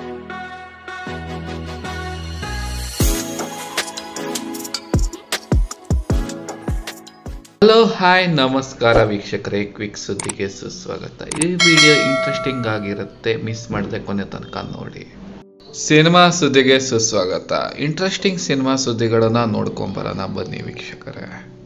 hello hi ನಮಸ್ಕಾರ ವೀಕ್ಷಕರೇ quick ಸುದ್ದಿಗೆ ಸುಸ್ವಾಗತ ಈ ವಿಡಿಯೋ ಇಂಟ್ರೆಸ್ಟಿಂಗ್ ಆಗಿರುತ್ತೆ ಮಿಸ್ ಮಾಡದೆ ಕೊನೆ ತನಕ ನೋಡಿ ಸಿನಿಮಾ ಸುದ್ದಿಗೆ ಸುಸ್ವಾಗತ ಇಂಟ್ರೆಸ್ಟಿಂಗ್ ಸಿನಿಮಾ ಸುದ್ದಿಗಳನ್ನ ನೋಡ್ಕೊಂಬರೋಣ ಬನ್ನಿ ವೀಕ್ಷಕರೇ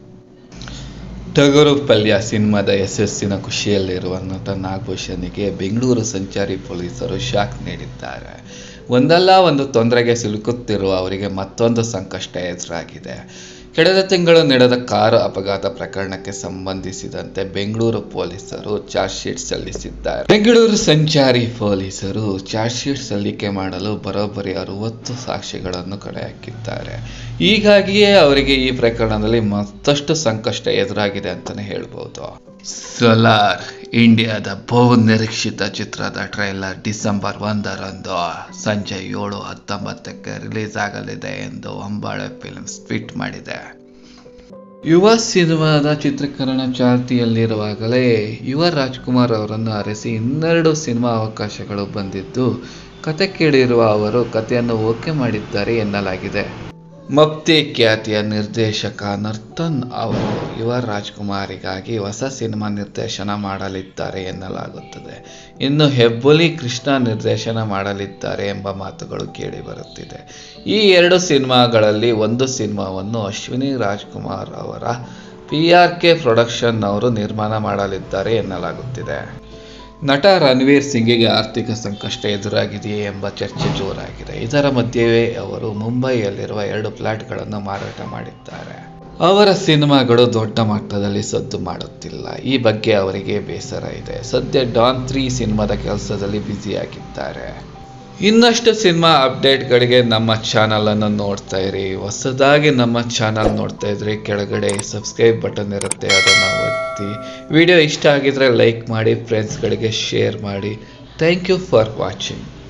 ಟಗರು ಪಲ್ಯ ಸಿನಿಮಾದ ಯಶಸ್ಸಿನ ಖುಷಿಯಲ್ಲಿರುವ ನಟ ನಾಗಭೂಷಣಿಗೆ ಬೆಂಗಳೂರು ಸಂಚಾರಿ ಪೊಲೀಸರು ಶಾಕ್ ನೀಡಿದ್ದಾರೆ ಒಂದಲ್ಲ ಒಂದು ತೊಂದರೆಗೆ ಸಿಲುಕುತ್ತಿರುವ ಅವರಿಗೆ ಮತ್ತೊಂದು ಸಂಕಷ್ಟ ಎದುರಾಗಿದೆ ಕಳೆದ ತಿಂಗಳು ನಡೆದ ಕಾರು ಅಪಘಾತ ಪ್ರಕರಣಕ್ಕೆ ಸಂಬಂಧಿಸಿದಂತೆ ಬೆಂಗಳೂರು ಪೊಲೀಸರು ಚಾರ್ಜ್ ಶೀಟ್ ಸಲ್ಲಿಸಿದ್ದಾರೆ ಬೆಂಗಳೂರು ಸಂಚಾರಿ ಪೊಲೀಸರು ಚಾರ್ಜ್ ಶೀಟ್ ಸಲ್ಲಿಕೆ ಮಾಡಲು ಬರೋಬ್ಬರಿ ಅರವತ್ತು ಸಾಕ್ಷಿಗಳನ್ನು ಕಡೆ ಹಾಕಿದ್ದಾರೆ ಹೀಗಾಗಿಯೇ ಅವರಿಗೆ ಈ ಪ್ರಕರಣದಲ್ಲಿ ಮತ್ತಷ್ಟು ಸಂಕಷ್ಟ ಎದುರಾಗಿದೆ ಅಂತಾನೆ ಹೇಳ್ಬೋದು ಸೋಲಾರ್ ಇಂಡಿಯಾದ ಬಹು ನಿರೀಕ್ಷಿತ ಚಿತ್ರದ ಟ್ರೈಲರ್ ಡಿಸೆಂಬರ್ ಒಂದರಂದು ಸಂಜೆ ಏಳು ಹತ್ತೊಂಬತ್ತಕ್ಕೆ ರಿಲೀಸ್ ಆಗಲಿದೆ ಎಂದು ಹೊಂಬಾಳೆ ಫಿಲ್ಮ್ಸ್ ಟ್ವೀಟ್ ಮಾಡಿದೆ ಯುವ ಸಿನಿಮಾದ ಚಿತ್ರೀಕರಣ ಚಾಲ್ತಿಯಲ್ಲಿರುವಾಗಲೇ ಯುವ ರಾಜ್ಕುಮಾರ್ ಅವರನ್ನು ಅರಸಿ ಇನ್ನೆರಡು ಸಿನಿಮಾ ಅವಕಾಶಗಳು ಬಂದಿದ್ದು ಕತೆ ಕೇಳಿರುವ ಅವರು ಕಥೆಯನ್ನು ಓಕೆ ಮಾಡಿದ್ದಾರೆ ಎನ್ನಲಾಗಿದೆ ಮಪ್ತಿ ಖ್ಯಾತಿಯ ನಿರ್ದೇಶಕ ನರ್ತನ್ ಅವರು ಯುವ ರಾಜ್ಕುಮಾರಿಗಾಗಿ ಹೊಸ ಸಿನಿಮಾ ನಿರ್ದೇಶನ ಮಾಡಲಿದ್ದಾರೆ ಎನ್ನಲಾಗುತ್ತದೆ ಇನ್ನು ಹೆಬ್ಬುಲಿ ಕೃಷ್ಣ ನಿರ್ದೇಶನ ಮಾಡಲಿದ್ದಾರೆ ಎಂಬ ಮಾತುಗಳು ಕೇಳಿಬರುತ್ತಿದೆ ಈ ಎರಡು ಸಿನಿಮಾಗಳಲ್ಲಿ ಒಂದು ಸಿನಿಮಾವನ್ನು ಅಶ್ವಿನಿ ರಾಜ್ಕುಮಾರ್ ಅವರ ಪಿ ಆರ್ ಕೆ ಪ್ರೊಡಕ್ಷನ್ ಅವರು ನಿರ್ಮಾಣ ಮಾಡಲಿದ್ದಾರೆ ಎನ್ನಲಾಗುತ್ತಿದೆ ನಟ ರಣವೀರ್ ಸಿಂಗಿಗೆ ಆರ್ಥಿಕ ಸಂಕಷ್ಟ ಎದುರಾಗಿದೆಯೇ ಎಂಬ ಚರ್ಚೆ ಜೋರಾಗಿದೆ ಇದರ ಮಧ್ಯೆಯೇ ಅವರು ಮುಂಬೈಯಲ್ಲಿರುವ ಎರಡು ಫ್ಲಾಟ್ಗಳನ್ನು ಮಾರಾಟ ಮಾಡಿದ್ದಾರೆ ಅವರ ಸಿನಿಮಾಗಳು ದೊಡ್ಡ ಮಟ್ಟದಲ್ಲಿ ಸದ್ದು ಮಾಡುತ್ತಿಲ್ಲ ಈ ಬಗ್ಗೆ ಅವರಿಗೆ ಬೇಸರ ಇದೆ ಸದ್ಯ ಡಾನ್ ತ್ರೀ ಸಿನಿಮಾದ ಕೆಲಸದಲ್ಲಿ ಬ್ಯುಸಿಯಾಗಿದ್ದಾರೆ ಇನ್ನಷ್ಟು ಸಿನಿಮಾ ಅಪ್ಡೇಟ್ಗಳಿಗೆ ನಮ್ಮ ಚಾನಲನ್ನು ನೋಡ್ತಾ ಇರಿ ಹೊಸದಾಗಿ ನಮ್ಮ ಚಾನಲ್ ನೋಡ್ತಾ ಇದ್ರೆ ಕೆಳಗಡೆ ಸಬ್ಸ್ಕ್ರೈಬ್ ಬಟನ್ ಇರುತ್ತೆ ಅದನ್ನು ಒತ್ತಿ ವಿಡಿಯೋ ಇಷ್ಟ ಆಗಿದ್ರೆ ಲೈಕ್ ಮಾಡಿ ಫ್ರೆಂಡ್ಸ್ಗಳಿಗೆ ಶೇರ್ ಮಾಡಿ ಥ್ಯಾಂಕ್ ಯು ಫಾರ್ ವಾಚಿಂಗ್